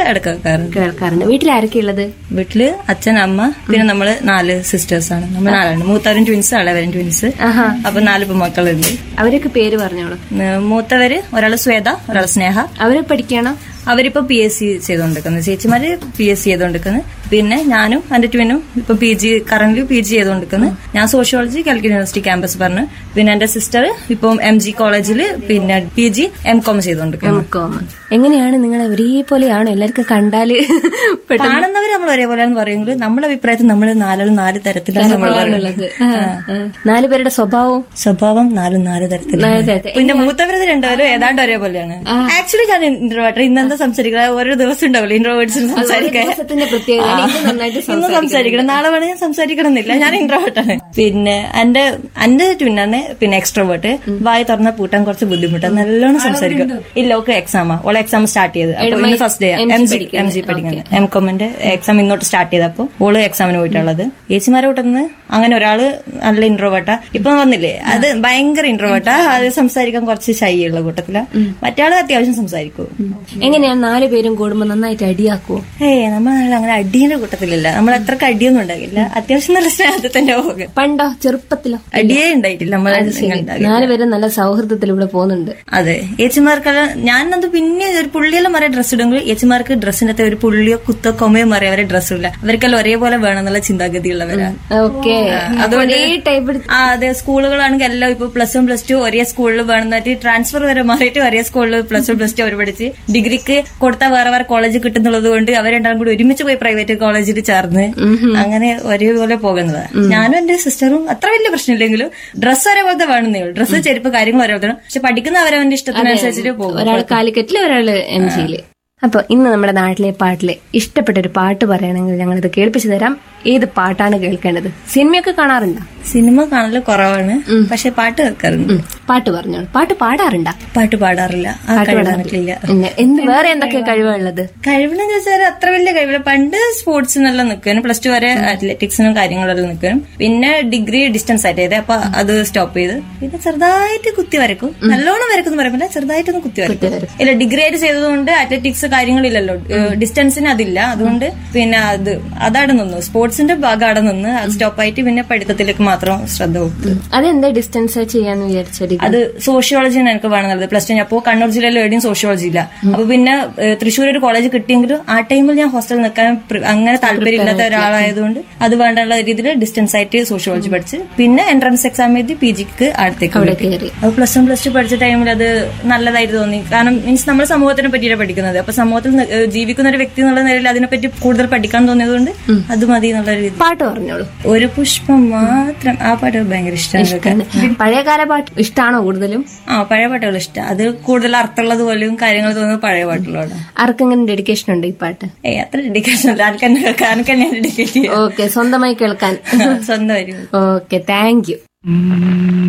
ഇടയ്ക്ക് വെക്കാറുണ്ട് കേൾക്കാറുണ്ട് വീട്ടിൽ ആരൊക്കെ ഉള്ളത് വീട്ടില് അച്ഛൻ അമ്മ പിന്നെ നമ്മള് നാല് സിസ്റ്റേഴ്സ് ആണ് നമ്മൾ നാലാണ് മൂത്തവരും ട്വിൻസ് ഇളവരും ട്വിൻസ് ആഹാ അപ്പൊ നാല് പെൺമക്കളുണ്ട് അവരൊക്കെ പേര് പറഞ്ഞോളൂ ഏഹ് മൂത്തവര് ഒരാള് ശ്വേത ഒരാൾ സ്നേഹ അവര് പഠിക്കണോ അവരിപ്പോ പി എസ് സി ചെയ്തോണ്ടിരിക്കുന്നത് ചേച്ചിമാര് പി എസ് സി ചെയ്തോണ്ടിരിക്കുന്നത് പിന്നെ ഞാനും എന്റെ ട്വിനും ഇപ്പൊ P G current P G ചെയ്തോണ്ടിരിക്കുന്നത് ഞാൻ സോഷ്യോളജി കാലിക്കറ്റ് യൂണിവേഴ്സിറ്റി ക്യാമ്പസ് പറഞ്ഞു പിന്നെ എന്റെ സിസ്റ്റർ ഇപ്പം എം ജി കോളേജിൽ പിന്നെ പി ജി എം കോം ചെയ്തോണ്ടിരിക്കുന്നു കോമൺ എങ്ങനെയാണ് നിങ്ങൾ ഒരേപോലെയാണോ എല്ലാവർക്കും കണ്ടാല് പെട്ടെന്ന് കാണുന്നവർ നമ്മൾ ഒരേപോലെയാന്ന് പറയുമെങ്കിൽ നമ്മുടെ അഭിപ്രായത്തിൽ നമ്മൾ നാലും നാല് തരത്തിലാണ് നമ്മൾ ഉള്ളത് ആ, ആ. നാല് പേരുടെ സ്വഭാവവും സ്വഭാവം നാലും നാല് തരത്തിലാണ് നാല് തരത്തിൽ. പിന്നെ മൂത്തവരത് രണ്ടുപേരും ഏതാണ്ട് ഒരേപോലെയാണ് ആക്ച്വലി ഞാൻ ഇൻട്രോവേർട്ടർ ഇന്നെന്താ സംസാരിക്കുന്നത് ഓരോ ദിവസം ഉണ്ടാവില്ല ഇൻട്രോവേർട്സിന് സംസാരിക്കാൻ ദിവസത്തിന്റെ പ്രത്യേകത ഇത് നന്നായിട്ട് ഇന്ന് സംസാരിക്കണം നാളെ വേണമെങ്കിൽ ഞാൻ സംസാരിക്കണം എന്നില്ല ഞാൻ ഇൻട്രോവേർട്ടാണ് പിന്നെ എന്റെ എന്റെ ട്വിന്നാണ് പിന്നെ എക്സ്ട്രോവേർട്ട് വായി തുറന്ന പൂട്ടാൻ കുറച്ച് ബുദ്ധിമുട്ടാണ് നല്ലോണം സംസാരിക്കും ഇല്ല ഓക്കെ എക്സാമാ ഓളെ എക്സാം സ്റ്റാർട്ട് ചെയ്ത് അപ്പൊ ഇന്ന് first day M G M G പഠിക്കുന്നത് എം കോമിന്റെ എക്സാം ഇന്നോട്ട് സ്റ്റാർട്ട് ചെയ്തപ്പോ ഓള് എക്സാമിന് പോയിട്ടുള്ളത് ചേച്ചിമാരെ കൂട്ടുന്ന അങ്ങനെ ഒരാള് നല്ല ഇൻട്രോവേർട്ടാ ഇപ്പൊ വന്നില്ലേ അത് ഭയങ്കര ഇൻട്രോവേർട്ടാ അത് സംസാരിക്കാൻ കുറച്ച് ശൈ ഉള്ള കൂട്ടത്തില മറ്റാള് അത്യാവശ്യം സംസാരിക്കും എങ്ങനെയാണ് നാല് പേരും കൂടുമ്പോ നന്നായിട്ട് അടിയാക്കുവോ ഏയ് നമ്മൾ അങ്ങനെ അടിയുടെ കൂട്ടത്തിലില്ല നമ്മൾ അത്രക്ക് അടിയൊന്നും ഉണ്ടാകില്ല അത്യാവശ്യം നല്ല സ്നേഹത്തിൽ തന്നെ പോകും പണ്ടോ ചെറുപ്പത്തിലോ അടിയേ ഉണ്ടായിട്ടില്ല നമ്മൾ ഉണ്ടാകില്ല. നാല് പേരും നല്ല സൗഹൃദത്തിൽ ഇവിടെ പോകുന്നുണ്ട് അതെ ഏച്ചിമാർക്കെല്ലാം ഞാനത് പിന്നെ ഒരു പുള്ളിയെല്ലാം മറിയ ഡ്രസ്സ് ഇടുമെങ്കിൽ ഏച്ചിമാർക്ക് ഡ്രസ്സിനകത്ത് ഒരു പുള്ളിയോ കുത്തോ കൊമയോ മറിയ അവരെ ഡ്രസ്സ് ഇല്ല അവർക്കെല്ലാം ഒരേപോലെ വേണം എന്നുള്ള ചിന്താഗതി ഉള്ളവരാ ഓക്കെ ഒരേ ടൈപ്പ് ആ അതെ സ്കൂളുകളാണെങ്കിൽ എല്ലാം ഇപ്പൊ പ്ലസ് വൺ പ്ലസ് ടു ഒരേ സ്കൂളിൽ വേണമെന്നായിട്ട് ട്രാൻസ്ഫർ വരെ മാറിയിട്ട് ഒരേ സ്കൂളിൽ പ്ലസ് വൺ പ്ലസ് ടു അവർ പഠിച്ച് ഡിഗ്രിക്ക് കൊടുത്താൽ വേറെ വേറെ കോളേജ് കിട്ടുന്നുള്ളത് കൊണ്ട് അവരെണ്ടാകും കൂടി ഒരുമിച്ച് പോയി പ്രൈവറ്റ് കോളേജിൽ ചേർന്ന് അങ്ങനെ ഒരേപോലെ പോകുന്നതാ ഞാനും എന്റെ സിസ്റ്ററും അത്ര വലിയ പ്രശ്നമില്ലെങ്കിലും ഡ്രസ്സ് ഒരേപോലത്തെ വേണമെന്നേ ഉള്ളൂ ഡ്രസ്സ് ചെരുപ്പ് കാര്യങ്ങൾ ഒരേപോലത്തെ വേണം. പക്ഷെ പഠിക്കുന്ന അവരവന്റെ ഇഷ്ടത്തിനനുസരിച്ചിട്ട് പോകും ഒരാൾ കാലിക്കറ്റില് ഒരാള് എം ജിയില് അപ്പൊ ഇന്ന് നമ്മുടെ നാട്ടിലെ പാട്ടിലെ ഇഷ്ടപ്പെട്ട ഒരു പാട്ട് പറയണമെങ്കിൽ ഞങ്ങളിത് കേൾപ്പിച്ചു തരാം ഏത് പാട്ടാണ് കേൾക്കേണ്ടത് സിനിമയൊക്കെ കാണാറുണ്ടോ സിനിമ കാണല് കുറവാണ് പക്ഷെ പാട്ട് കേൾക്കാറുണ്ട് പാട്ട് പറഞ്ഞോളൂ പാട്ട് പാടാറുണ്ടാ പാട്ട് പാടാറില്ല ആ കഴിവാണില്ല പിന്നെ എന്ത് വേറെ എന്തൊക്കെ കഴിവുള്ളത് കഴിവെന്ന് ചോദിച്ചാൽ അത്ര വലിയ കഴിവില്ല പണ്ട് സ്പോർട്സിനെല്ലാം നിൽക്കാനും പ്ലസ് ടു വരെ അത്ലറ്റിക്സിനും കാര്യങ്ങളെല്ലാം നിൽക്കാനും പിന്നെ ഡിഗ്രി ഡിസ്റ്റൻസ് ആയിട്ട് ചെയ്തേ അപ്പൊ അത് സ്റ്റോപ്പ് ചെയ്ത് പിന്നെ ചെറുതായിട്ട് കുത്തി വരക്കും നല്ലോണം വരക്കും പറയുമ്പോൾ ചെറുതായിട്ടൊന്ന് കുത്തി വരക്കും ഇല്ല ഡിഗ്രി ആയിട്ട് ചെയ്തതുകൊണ്ട് അത്ലറ്റിക്സ് കാര്യങ്ങളില്ലല്ലോ ഡിസ്റ്റൻസിന് അതില്ല അതുകൊണ്ട് പിന്നെ അത് അതവിടെ നിന്നു സ്പോർട്സിന്റെ ഭാഗം അവിടെ നിന്ന് സ്റ്റോപ്പ് ആയിട്ട് പിന്നെ പഠിത്തത്തിലേക്ക് മാത്രം ശ്രദ്ധ കൊടുത്തു അതെന്താ ഡിസ്റ്റൻസ് ചെയ്യാന്ന് വിചാരിച്ച ഡിഗ്രി അത് സോഷ്യോളജി എനിക്ക് വേണമെന്നുള്ളത് പ്ലസ് ടു അപ്പോ കണ്ണൂർ ജില്ലയിൽ എവിടെയും സോഷ്യോളജി ഇല്ല അപ്പൊ പിന്നെ ഏഹ്, തൃശ്ശൂർ ഒരു കോളേജ് കിട്ടിയെങ്കിലും ആ ടൈമിൽ ഞാൻ ഹോസ്റ്റലിൽ നിൽക്കാൻ പ്ര- അങ്ങനെ താല്പര്യമില്ലാത്ത ഒരാളായതുകൊണ്ട് അത് വേണ്ടുള്ള രീതിയിൽ ഡിസ്റ്റൻസ് ആയിട്ട് സോഷ്യോളജി പഠിച്ച് പിന്നെ എൻട്രൻസ് എക്സാം എഴുതി പി ജിക്ക് അടുത്തേക്ക് അവിടെ പോയി. കയറി അത് പ്ലസ് വൺ പ്ലസ് ടു പഠിച്ച ടൈമിൽ അത് നല്ലതായിട്ട് തോന്നി കാരണം മീൻസ് നമ്മൾ സമൂഹത്തിനെ പറ്റിയാണ് പഠിക്കുന്നത് അപ്പൊ സമൂഹത്തിൽ നി- ഏഹ്, ജീവിക്കുന്ന ഒരു വ്യക്തി എന്നുള്ള നിലയിൽ അതിനെപ്പറ്റി കൂടുതൽ പഠിക്കാൻ തോന്നിയതുകൊണ്ട് അത് മതി എന്നുള്ള രീതി പാട്ട് പറഞ്ഞോളൂ ഒരു പുഷ്പം മാത്രം ആ പാട്ട് ഭയങ്കര ഇഷ്ടമാണ് പഴയകാല പാട്ട് ഇഷ്ടാണോ കൂടുതലും ആ പഴയ പാട്ടുകൾ ഇഷ്ടം അത് കൂടുതൽ അർത്ഥമുള്ളത് പോലെയും കാര്യങ്ങൾ തോന്നുന്നത് പഴയ പാട്ടുകളോട് ആർക്കെങ്കിലും ഡെഡിക്കേഷൻ ഉണ്ട് ഈ പാട്ട് ഏയ് അത്ര ഡെഡിക്കേഷൻ അല്ല ആർക്ക് തന്നെ കേൾക്കാം ആർക്ക് തന്നെ ഡെഡിക്കേറ്റ് ചെയ്യാം ഓക്കെ സ്വന്തമായി കേൾക്കാൻ സ്വന്തം വരും ഓക്കെ താങ്ക് യു